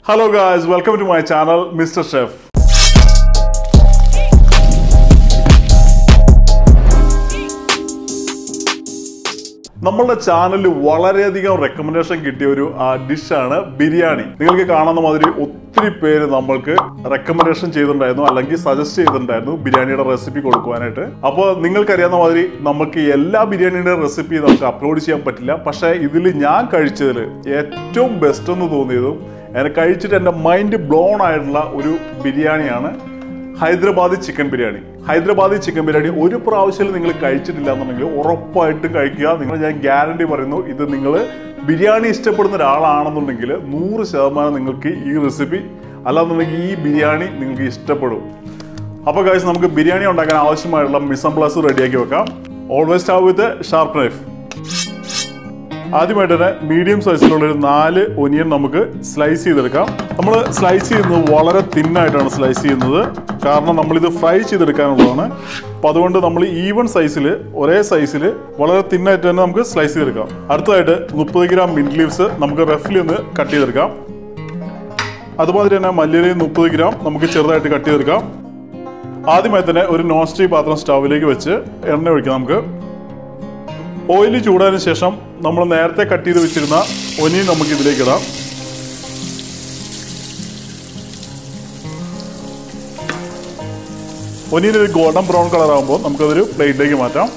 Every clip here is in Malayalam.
Hello guys, welcome to my channel, Mr. Chef. നമ്മളുടെ ചാനലിൽ വളരെയധികം റെക്കമെൻഡേഷൻ കിട്ടിയ ഒരു ഡിഷാണ് ബിരിയാണി നിങ്ങൾക്ക് കാണുന്ന മാതിരി ഒത്തിരി പേര് നമ്മൾക്ക് റെക്കമെൻഡേഷൻ ചെയ്തിട്ടുണ്ടായിരുന്നു അല്ലെങ്കിൽ സജസ്റ്റ് ചെയ്തിട്ടുണ്ടായിരുന്നു ബിരിയാണിയുടെ റെസിപ്പി കൊടുക്കുവാനായിട്ട് അപ്പോൾ നിങ്ങൾക്കറിയാവുന്ന മാതിരി നമുക്ക് എല്ലാ ബിരിയാണിയുടെ റെസിപ്പി നമുക്ക് അപ്ലോഡ് ചെയ്യാൻ പറ്റില്ല പക്ഷേ ഇതിൽ ഞാൻ കഴിച്ചതിൽ ഏറ്റവും ബെസ്റ്റ് എന്ന് തോന്നിയതും എന്നെ കഴിച്ചിട്ട് എൻ്റെ മൈൻഡ് ബ്ലോൺ ആയിട്ടുള്ള ഒരു ബിരിയാണിയാണ് ഹൈദരാബാദി ചിക്കൻ ബിരിയാണി ഹൈദരാബാദി ചിക്കൻ ബിരിയാണി ഒരു പ്രാവശ്യം നിങ്ങൾ കഴിച്ചിട്ടില്ല എന്നുണ്ടെങ്കിൽ ഉറപ്പായിട്ടും കഴിക്കുക നിങ്ങൾ ഞാൻ ഗ്യാരണ്ടി പറയുന്നു ഇത് നിങ്ങൾ ബിരിയാണി ഇഷ്ടപ്പെടുന്ന ഒരാളാണെന്നുണ്ടെങ്കിൽ നൂറ് ശതമാനം നിങ്ങൾക്ക് ഈ റെസിപ്പി അല്ലാന്നുണ്ടെങ്കിൽ ഈ ബിരിയാണി നിങ്ങൾക്ക് ഇഷ്ടപ്പെടും അപ്പോൾ കാഴ്ച നമുക്ക് ബിരിയാണി ഉണ്ടാക്കാൻ ആവശ്യമായിട്ടുള്ള മിസംപ്ലസ് റെഡിയാക്കി വെക്കാം always stay with sharp knife ആദ്യമായിട്ട് തന്നെ മീഡിയം സൈസിലുള്ള ഒരു നാല് ഒനിയൻ നമുക്ക് സ്ലൈസ് ചെയ്തെടുക്കാം നമ്മൾ സ്ലൈസ് ചെയ്യുന്നത് വളരെ തിന്നായിട്ടാണ് സ്ലൈസ് ചെയ്യുന്നത് കാരണം നമ്മളിത് ഫ്രൈ ചെയ്തെടുക്കാനുള്ളതാണ് അപ്പോൾ അതുകൊണ്ട് നമ്മൾ ഈവൺ സൈസിൽ ഒരേ സൈസിൽ വളരെ തിന്നായിട്ട് തന്നെ നമുക്ക് സ്ലൈസ് ചെയ്തെടുക്കാം അടുത്തതായിട്ട് മുപ്പത് ഗ്രാം മിൻറ്റ് ലീവ്സ് നമുക്ക് റഫ്ലി ഒന്ന് കട്ട് ചെയ്തെടുക്കാം അതുമാതിരി തന്നെ മല്ലിയിലയും മുപ്പത് ഗ്രാം നമുക്ക് ചെറുതായിട്ട് കട്ട് ചെയ്തെടുക്കാം ആദ്യമായി തന്നെ ഒരു നോൺ സ്റ്റിക് പാത്രം സ്റ്റൗവിലേക്ക് വെച്ച് എണ്ണ ഒഴിക്കാം നമുക്ക് ഓയിൽ ചൂടാതിന് ശേഷം നമ്മൾ നേരത്തെ കട്ട് ചെയ്ത് വെച്ചിരുന്ന ഒനി നമുക്ക് ഇതിലേക്ക് ഇടാം ഒനിയിൽ ഒരു ഗോൾഡൻ ബ്രൗൺ കളർ ആകുമ്പോൾ നമുക്കതൊരു പ്ലേറ്റിലേക്ക് മാറ്റാം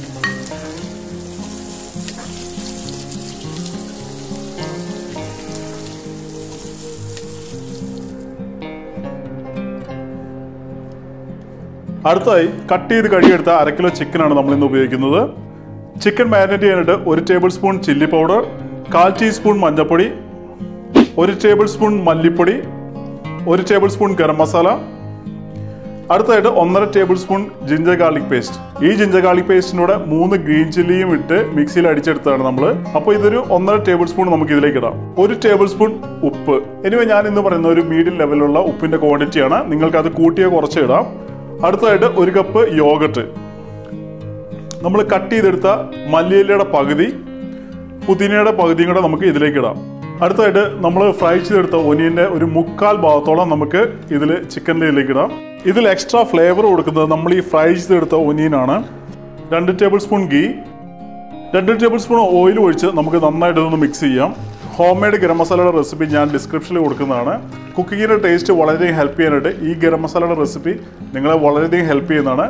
അടുത്തായി കട്ട് ചെയ്ത് കഴുകിയെടുത്ത അര കിലോ ചിക്കനാണ് നമ്മൾ ഇന്ന് ഉപയോഗിക്കുന്നത് ചിക്കൻ മാരിനേറ്റ് ചെയ്യാനായിട്ട് ഒരു ടേബിൾ സ്പൂൺ ചില്ലി പൗഡർ കാൽ ടീസ്പൂൺ മഞ്ഞൾപ്പൊടി ഒരു ടേബിൾ സ്പൂൺ മല്ലിപ്പൊടി ഒരു ടേബിൾ സ്പൂൺ ഗരം മസാല അടുത്തായിട്ട് ഒന്നര tablespoon ginger garlic paste ഈ ജിഞ്ചർ ഗാർലിക് പേസ്റ്റിനൂടെ മൂന്ന് ഗ്രീൻ ചില്ലിയും ഇട്ട് മിക്സിയിൽ അടിച്ചെടുത്താണ് നമ്മൾ അപ്പോൾ ഇതൊരു ഒന്നര ടേബിൾ സ്പൂൺ നമുക്ക് ഇതിലേക്ക് ഇടാം ഒരു ടേബിൾ സ്പൂൺ ഉപ്പ് എനിവേ ഞാൻ ഇന്ന് പറയുന്ന ഒരു മീഡിയം ലെവലിലുള്ള ഉപ്പിന്റെ ക്വാണ്ടിറ്റിയാണ് നിങ്ങൾക്ക് അത് കൂട്ടിയോ കുറച്ച് ഇടാം അടുത്തതായിട്ട് ഒരു കപ്പ് യോഗട്ട് നമ്മൾ കട്ട് ചെയ്തെടുത്ത മല്ലിയിലയുടെ പകുതി പുതിനയുടെ പകുതിയും കൂടെ നമുക്ക് ഇതിലേക്ക് ഇടാം അടുത്തായിട്ട് നമ്മൾ ഫ്രൈ ചെയ്തെടുത്ത ഒനിയൻ്റെ ഒരു മുക്കാൽ ഭാഗത്തോളം നമുക്ക് ഇതിൽ ചിക്കൻ്റെ ഇതിലേക്ക് ഇടാം ഇതിൽ എക്സ്ട്രാ ഫ്ലേവർ കൊടുക്കുന്നത് നമ്മൾ ഈ ഫ്രൈ ചെയ്തെടുത്ത ഒനിയനാണ് രണ്ട് ടേബിൾ സ്പൂൺ ഗീ രണ്ട് ടേബിൾ സ്പൂൺ ഓയിൽ ഒഴിച്ച് നമുക്ക് നന്നായിട്ട് ഇതൊന്ന് മിക്സ് ചെയ്യാം ഹോം മെയ്ഡ് ഗരം മസാലയുടെ റെസിപ്പി ഞാൻ ഡിസ്ക്രിപ്ഷനിൽ കൊടുക്കുന്നതാണ് കുക്കിങ്ങിൻ്റെ ടേസ്റ്റ് വളരെയധികം ഹെൽപ്പ് ചെയ്യാനായിട്ട് ഈ ഗരം മസാലയുടെ റെസിപ്പി നിങ്ങളെ വളരെയധികം ഹെൽപ്പ് ചെയ്യുന്നതാണ്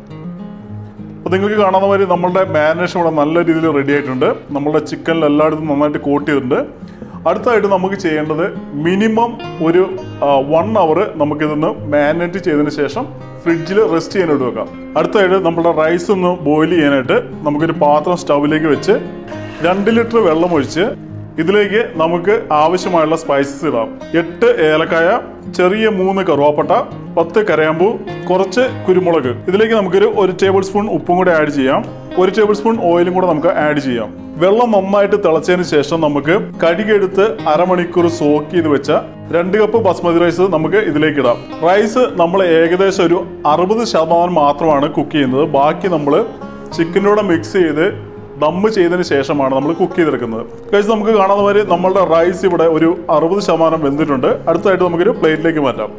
അപ്പോൾ നിങ്ങൾക്ക് കാണുന്ന മാതിരി നമ്മളുടെ മാരിനേഷൻ ഇവിടെ നല്ല രീതിയിൽ റെഡി ആയിട്ടുണ്ട് നമ്മളുടെ ചിക്കനിൽ എല്ലായിടത്തും നന്നായിട്ട് കോട്ട് ചെയ്തിട്ടുണ്ട് അടുത്തായിട്ട് നമുക്ക് ചെയ്യേണ്ടത് മിനിമം ഒരു വൺ അവർ നമുക്കിതൊന്ന് മാരിനേറ്റ് ചെയ്തതിന് ശേഷം ഫ്രിഡ്ജിൽ റെസ്റ്റ് ചെയ്യാനായിട്ട് വെക്കാം അടുത്തായിട്ട് നമ്മുടെ റൈസ് ഒന്ന് ബോയിൽ ചെയ്യാനായിട്ട് നമുക്കൊരു പാത്രം സ്റ്റൗവിലേക്ക് വെച്ച് രണ്ട് ലിറ്റർ വെള്ളം ഒഴിച്ച് ഇതിലേക്ക് നമുക്ക് ആവശ്യമായുള്ള സ്പൈസസ് ഇടാം എട്ട് ഏലക്കായ ചെറിയ മൂന്ന് കറുവാപ്പട്ട പത്ത് കരയാമ്പൂ കുറച്ച് കുരുമുളക് ഇതിലേക്ക് നമുക്കൊരു ഒരു ടേബിൾ സ്പൂൺ ഉപ്പും കൂടെ ആഡ് ചെയ്യാം ഒരു ടേബിൾ സ്പൂൺ ഓയിലും കൂടെ നമുക്ക് ആഡ് ചെയ്യാം വെള്ളം നന്നായിട്ട് തിളച്ചതിന് ശേഷം നമുക്ക് കഴുകിയെടുത്ത് അരമണിക്കൂർ സോക്ക് ചെയ്ത് വെച്ച രണ്ട് കപ്പ് ബസ്മതി റൈസ് നമുക്ക് ഇതിലേക്ക് ഇടാം റൈസ് നമ്മൾ ഏകദേശം ഒരു അറുപത് ശതമാനം മാത്രമാണ് കുക്ക് ചെയ്യുന്നത് ബാക്കി നമ്മൾ ചിക്കനോടെ മിക്സ് ചെയ്ത് ദമ്മ് ചെയ്തതിന് ശേഷമാണ് നമ്മൾ കുക്ക് ചെയ്തെടുക്കുന്നത് കഴിച്ച് നമുക്ക് കാണാവുന്ന മാതിരി നമ്മളുടെ റൈസ് ഇവിടെ ഒരു അറുപത് ശതമാനം വെന്തിട്ടുണ്ട് അടുത്തായിട്ട് നമുക്കൊരു പ്ലേറ്റിലേക്ക് മാറ്റാം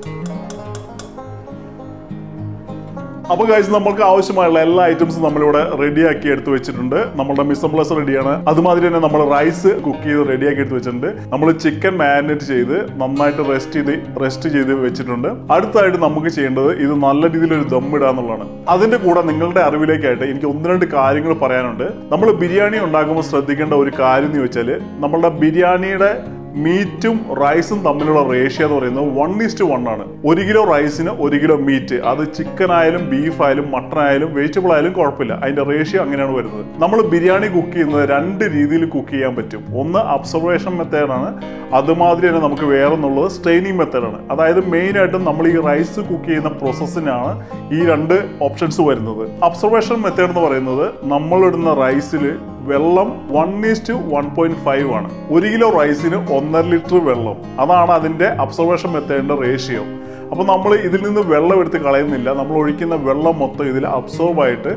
അപ്പോൾ കഴിച്ച് നമ്മൾക്ക് ആവശ്യമായുള്ള എല്ലാ ഐറ്റംസും നമ്മളിവിടെ റെഡിയാക്കി എടുത്ത് വെച്ചിട്ടുണ്ട് നമ്മുടെ മിസംപ്ലസ് റെഡിയാണ് അതുമാതിരി തന്നെ നമ്മൾ റൈസ് കുക്ക് ചെയ്ത് റെഡിയാക്കി എടുത്ത് വെച്ചിട്ടുണ്ട് നമ്മൾ ചിക്കൻ മാരിനേറ്റ് ചെയ്ത് നന്നായിട്ട് റെസ്റ്റ് ചെയ്ത് റെസ്റ്റ് ചെയ്ത് വെച്ചിട്ടുണ്ട് അടുത്തായിട്ട് നമുക്ക് ചെയ്യേണ്ടത് ഇത് നല്ല രീതിയിൽ ഒരു ദം ഇടുക എന്നുള്ളതാണ് അതിന്റെ കൂടെ നിങ്ങളുടെ അറിവിലേക്കായിട്ട് എനിക്ക് ഒന്ന് രണ്ട് കാര്യങ്ങൾ പറയാനുണ്ട് നമ്മൾ ബിരിയാണി ഉണ്ടാക്കുമ്പോൾ ശ്രദ്ധിക്കേണ്ട ഒരു കാര്യം എന്ന് ചോദിച്ചാൽ നമ്മളുടെ ബിരിയാണിയുടെ മീറ്റും റൈസും തമ്മിലുള്ള റേഷ്യോ എന്ന് പറയുന്നത് വൺ ഈസ്റ്റ് വൺ ആണ് ഒരു കിലോ റൈസിന് ഒരു കിലോ മീറ്റ് അത് ചിക്കൻ ആയാലും ബീഫ് ആയാലും മട്ടൺ ആയാലും വെജിറ്റബിൾ ആയാലും കുഴപ്പമില്ല അതിന്റെ റേഷ്യോ അങ്ങനെയാണ് വരുന്നത് നമ്മൾ ബിരിയാണി കുക്ക് ചെയ്യുന്നത് രണ്ട് രീതിയിൽ കുക്ക് ചെയ്യാൻ പറ്റും ഒന്ന് അബ്സർവേഷൻ മെത്തേഡാണ് അതുമാതിരി തന്നെ നമുക്ക് വേറെ എന്നുള്ളത് സ്ട്രെയിനിങ് മെത്തേഡാണ് അതായത് മെയിൻ ആയിട്ടും നമ്മൾ ഈ റൈസ് കുക്ക് ചെയ്യുന്ന പ്രോസസ്സിനാണ് ഈ രണ്ട് ഓപ്ഷൻസ് വരുന്നത് അബ്സർവേഷൻ മെത്തേഡ് എന്ന് പറയുന്നത് നമ്മളിടുന്ന റൈസിൽ വെള്ളം one is to one point five ആണ് ഒരു കിലോ റൈസിന് ഒന്നര ലിറ്റർ വെള്ളം അതാണ് അതിന്റെ അബ്സർവേഷൻ മെത്തേഡിന്റെ റേഷ്യോ അപ്പോൾ നമ്മൾ ഇതിൽ നിന്ന് വെള്ളം എടുത്ത് കളയുന്നില്ല നമ്മൾ ഒഴിക്കുന്ന വെള്ളം മൊത്തം ഇതിൽ അബ്സോർബ് ആയിട്ട്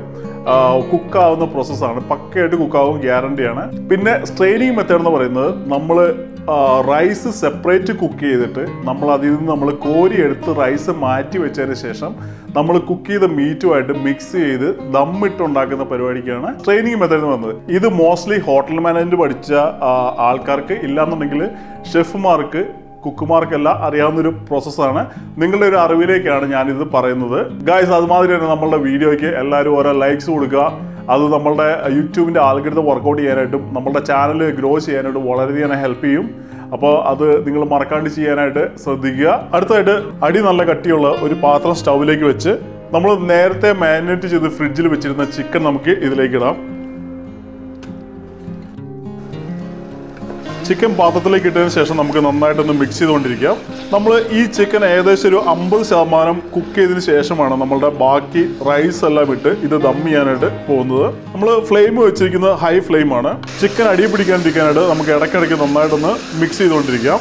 കുക്കാവുന്ന പ്രോസസ്സാണ് പക്കയായിട്ട് കുക്കാവും ഗ്യാരണ്ടിയാണ് പിന്നെ സ്ട്രെയിനിങ് മെത്തേഡ് എന്ന് പറയുന്നത് നമ്മൾ റൈസ് സെപ്പറേറ്റ് കുക്ക് ചെയ്തിട്ട് നമ്മൾ അതിൽ നിന്ന് നമ്മൾ കോരി എടുത്ത് റൈസ് മാറ്റി വെച്ചതിന് ശേഷം നമ്മൾ കുക്ക് ചെയ്ത മീറ്റുമായിട്ട് മിക്സ് ചെയ്ത് ദമ്മിട്ടുണ്ടാക്കുന്ന പരിപാടിക്കാണ് ട്രെയിനിങ് മെത്തേഡ് വന്നത് ഇത് മോസ്റ്റ്ലി ഹോട്ടൽ മാനേജ്മെന്റ് പഠിച്ച ആ, ആൾക്കാർക്ക് ഇല്ലാന്നുണ്ടെങ്കിൽ ഷെഫുമാർക്ക് കുക്കുമാർക്കെല്ലാം അറിയാവുന്നൊരു പ്രോസസ്സാണ് നിങ്ങളുടെ ഒരു അറിവിലേക്കാണ് ഞാനിത് പറയുന്നത് ഗായ്സ് അതുമാതിരി തന്നെ നമ്മളുടെ വീഡിയോയ്ക്ക് എല്ലാവരും ഓരോ ലൈക്സ് കൊടുക്കുക അത് നമ്മളുടെ യൂട്യൂബിൻ്റെ ആൽഗരിതം വർക്കൗട്ട് ചെയ്യാനായിട്ടും നമ്മളുടെ ചാനൽ ഗ്രോ ചെയ്യാനായിട്ടും വളരെയധികം ഹെൽപ്പ് ചെയ്യും അപ്പോൾ അത് നിങ്ങൾ മറക്കാണ്ട് ചെയ്യാനായിട്ട് ശ്രദ്ധിക്കുക അടുത്തതായിട്ട് അടി നല്ല കട്ടിയുള്ള ഒരു പാത്രം സ്റ്റൗവിലേക്ക് വെച്ച് നമ്മൾ നേരത്തെ മാരിനേറ്റ് ചെയ്ത് ഫ്രിഡ്ജിൽ വെച്ചിരുന്ന ചിക്കൻ നമുക്ക് ഇതിലേക്ക് ഇടാം ചിക്കൻ പാത്രത്തിലേക്ക് ഇട്ടതിന് ശേഷം നമുക്ക് നന്നായിട്ടൊന്ന് മിക്സ് ചെയ്തുകൊണ്ടിരിക്കാം നമ്മൾ ഈ ചിക്കൻ ഏകദേശം ഒരു അമ്പത് ശതമാനം കുക്ക് ചെയ്തതിന് ശേഷമാണ് നമ്മളുടെ ബാക്കി റൈസ് എല്ലാം ഇട്ട് ഇത് ദം ചെയ്യാനായിട്ട് പോകുന്നത് നമ്മൾ ഫ്ലെയിം വെച്ചിരിക്കുന്നത് ഹൈ ഫ്ലെയിമാണ് ചിക്കൻ അടി പിടിക്കാണ്ടിരിക്കാനായിട്ട് നമുക്ക് ഇടയ്ക്കിടയ്ക്ക് നന്നായിട്ടൊന്ന് മിക്സ് ചെയ്തുകൊണ്ടിരിക്കാം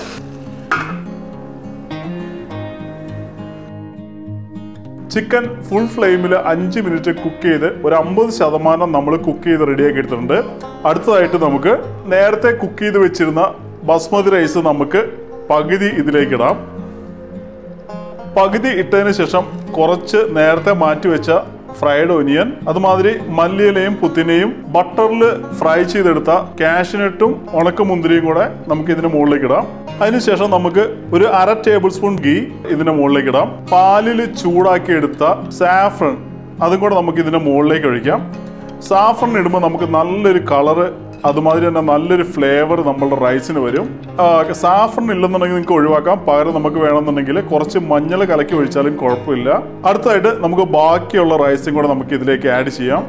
ചിക്കൻ ഫുൾ ഫ്ലെയിമിൽ അഞ്ച് മിനിറ്റ് കുക്ക് ചെയ്ത് ഒരു അമ്പത് ശതമാനം നമ്മൾ കുക്ക് ചെയ്ത് റെഡിയാക്കി എടുത്തിട്ടുണ്ട് അടുത്തതായിട്ട് നമുക്ക് നേരത്തെ കുക്ക് ചെയ്ത് വെച്ചിരുന്ന ബസ്മതി റൈസ് നമുക്ക് പകുതി ഇതിലേക്ക് ഇടാം പകുതി ഇട്ടതിന് ശേഷം കുറച്ച് നേരത്തെ മാറ്റി വെച്ച ഫ്രൈഡ് ഒനിയൻ അതുമാതിരി മല്ലിയിലയും പുത്തിനയും ബട്ടറിൽ ഫ്രൈ ചെയ്തെടുത്ത കാഷ്നട്ടും ഉണക്കമുന്തിരിയും കൂടെ നമുക്ക് ഇതിന് മുകളിലേക്ക് ഇടാം അതിനുശേഷം നമുക്ക് ഒരു അര ടേബിൾ സ്പൂൺ ഗീ ഇതിന്റെ മുകളിലേക്ക് ഇടാം പാലിൽ ചൂടാക്കി എടുത്ത സാഫ്രൺ അതും കൂടെ നമുക്ക് ഇതിന്റെ മുകളിലേക്ക് ഒഴിക്കാം സാഫ്രൺ ഇടുമ്പോൾ നമുക്ക് നല്ലൊരു കളറ് അതുമാതിരി തന്നെ നല്ലൊരു ഫ്ലേവർ നമ്മളുടെ റൈസിന് വരും സാഫ്രൺ ഇല്ലെന്നുണ്ടെങ്കിൽ നിങ്ങൾക്ക് ഒഴിവാക്കാം പകരം നമുക്ക് വേണമെന്നുണ്ടെങ്കിൽ കുറച്ച് മഞ്ഞൾ കലക്കി ഒഴിച്ചാലും കുഴപ്പമില്ല അടുത്തായിട്ട് നമുക്ക് ബാക്കിയുള്ള റൈസും കൂടെ നമുക്ക് ഇതിലേക്ക് ആഡ് ചെയ്യാം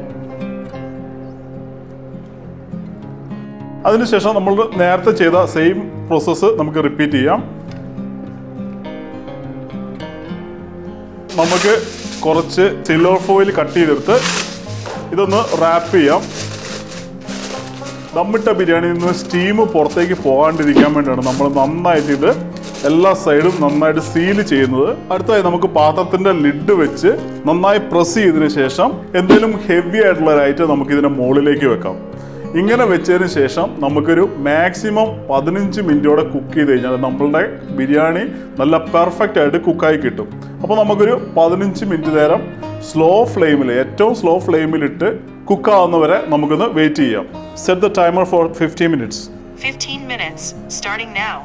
അതിനുശേഷം നമ്മൾ നേരത്തെ ചെയ്ത സെയിം പ്രോസസ്സ് നമുക്ക് റിപ്പീറ്റ് ചെയ്യാം നമുക്ക് കുറച്ച് സിൽവർ ഫോയിൽ കട്ട് ചെയ്തെടുത്ത് ഇതൊന്ന് റാപ്പ് ചെയ്യാം ദമ്മിട്ട ബിരിയാണിയിൽ നിന്ന് സ്റ്റീം പുറത്തേക്ക് പോകാണ്ടിരിക്കാൻ വേണ്ടിയാണ് നമ്മൾ നന്നായിട്ട് ഇത് എല്ലാ സൈഡും നന്നായിട്ട് സീൽ ചെയ്യുന്നത് അടുത്തായി നമുക്ക് പാത്രത്തിന്റെ ലിഡ് വെച്ച് നന്നായി പ്രസ് ചെയ്തതിന് ശേഷം എന്തെങ്കിലും ഹെവി ആയിട്ടുള്ള ഒരു ഐറ്റം നമുക്ക് ഇതിന്റെ മുകളിലേക്ക് വെക്കാം ഇങ്ങനെ വെച്ചതിന് ശേഷം നമുക്കൊരു മാക്സിമം പതിനഞ്ച് മിനിറ്റോടെ കുക്ക് ചെയ്ത് കഴിഞ്ഞാൽ നമ്മളുടെ ബിരിയാണി നല്ല പെർഫെക്റ്റ് ആയിട്ട് കുക്കായി കിട്ടും അപ്പോൾ നമുക്കൊരു പതിനഞ്ച് മിനിറ്റ് നേരം സ്ലോ ഫ്ലെയിമിൽ ഏറ്റവും സ്ലോ ഫ്ലെയിമിലിട്ട് കുക്കാവുന്നവരെ നമുക്കൊന്ന് വെയിറ്റ് ചെയ്യാം set the timer for fifty minutes 15 minutes, starting now.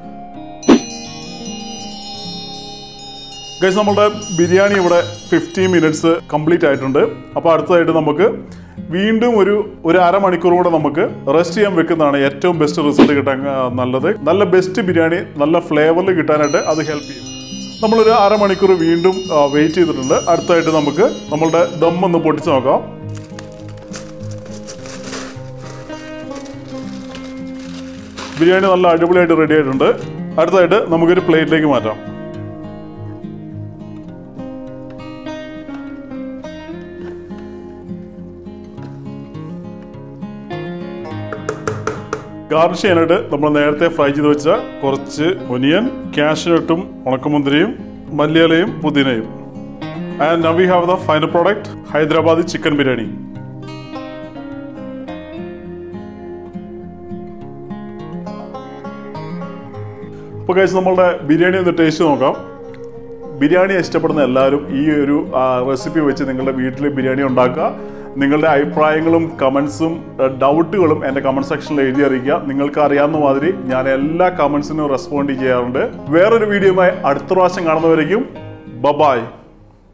Guys നമ്മളുടെ ബിരിയാണി ഇവിടെ ഫിഫ്റ്റി മിനിറ്റ്സ് കംപ്ലീറ്റ് ആയിട്ടുണ്ട് അപ്പോൾ അടുത്തതായിട്ട് നമുക്ക് വീണ്ടും ഒരു ഒരു അരമണിക്കൂർ കൂടെ നമുക്ക് റെസ്റ്റ് ചെയ്യാൻ വെക്കുന്നതാണ് ഏറ്റവും ബെസ്റ്റ് റിസൾട്ട് കിട്ടാൻ ആ, നല്ലത് നല്ല ബെസ്റ്റ് ബിരിയാണി നല്ല ഫ്ലേവറിൽ കിട്ടാനായിട്ട് അത് ഹെൽപ്പ് ചെയ്യും നമ്മളൊരു അരമണിക്കൂർ വീണ്ടും വെയിറ്റ് ചെയ്തിട്ടുണ്ട് അടുത്തായിട്ട് നമുക്ക് നമ്മളുടെ ദം ഒന്ന് പൊട്ടിച്ച് നോക്കാം ബിരിയാണി നല്ല അടിപൊളിയായിട്ട് റെഡി ആയിട്ടുണ്ട് അടുത്തായിട്ട് നമുക്കൊരു പ്ലേറ്റിലേക്ക് മാറ്റാം ഗാർണിഷ് ചെയ്യാനായിട്ട് നമ്മൾ നേരത്തെ ഫ്രൈ ചെയ്ത് വെച്ച കുറച്ച് ഒനിയൻ കാഷ്നട്ടും ഉണക്കമുന്തിരിയും മല്ലിയിലയും പുതിനയും and now we have the final product Hyderabadi chicken biryani അപ്പോൾ കഴിച്ച് നമ്മളുടെ ബിരിയാണി ഒന്ന് ടേസ്റ്റ് നോക്കാം ബിരിയാണി ഇഷ്ടപ്പെടുന്ന എല്ലാവരും ഈ ഒരു റെസിപ്പി വെച്ച് നിങ്ങളുടെ വീട്ടിൽ ബിരിയാണി ഉണ്ടാക്കുക നിങ്ങളുടെ അഭിപ്രായങ്ങളും കമൻസും ഡൗട്ടുകളും എൻ്റെ കമൻറ്റ് സെക്ഷനിൽ എഴുതി അറിയിക്കുക നിങ്ങൾക്ക് അറിയാവുന്ന മാതിരി ഞാൻ എല്ലാ കമൻസിനും റെസ്പോണ്ട് ചെയ്യാറുണ്ട് വേറൊരു വീഡിയോയുമായി അടുത്ത പ്രാവശ്യം കാണുന്നവരേക്കും ബബായ്